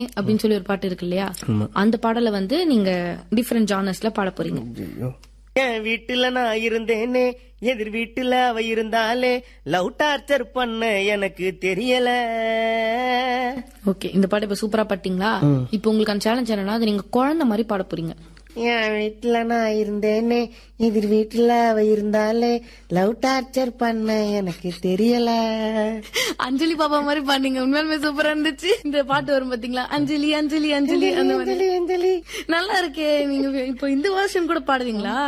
அப்படின்னு சொல்லி ஒரு பாட்டு இருக்கு இல்லையா அந்த பாடலை வந்து நீங்க டிஃபரெண்ட் ஜானர்ஸ்ல பாட போறீங்க என் வீட்டுல நான் இருந்தேனே எதிர் வீட்டுல அவ இருந்தாலே லவ் டார்ச்சர் பண்ண எனக்கு தெரியல ஓகே இந்த பாட்டு இப்ப சூப்பரா பாட்டீங்களா இப்போ உங்களுக்கான சேலஞ்ச் என்னன்னா அது நீங்க குழந்தை மாதிரி பாட போறீங்க என் வீட்டுல நான் இருந்தேனே எதிர் வீட்டுல அவ இருந்தாலே லவ் டார்ச்சர் பண்ண எனக்கு தெரியல அஞ்சலி பாப்பா மாதிரி பாடுங்க உண்மையாலுமே சூப்பரா இருந்துச்சு இந்த பாட்டு வரும் பாத்தீங்களா அஞ்சலி அஞ்சலி அஞ்சலி அந்த மாதிரி அஞ்சலி அஞ்சலி நல்லா இருக்கே நீங்க இப்போ இந்த வருஷம் கூட பாடுவீங்களா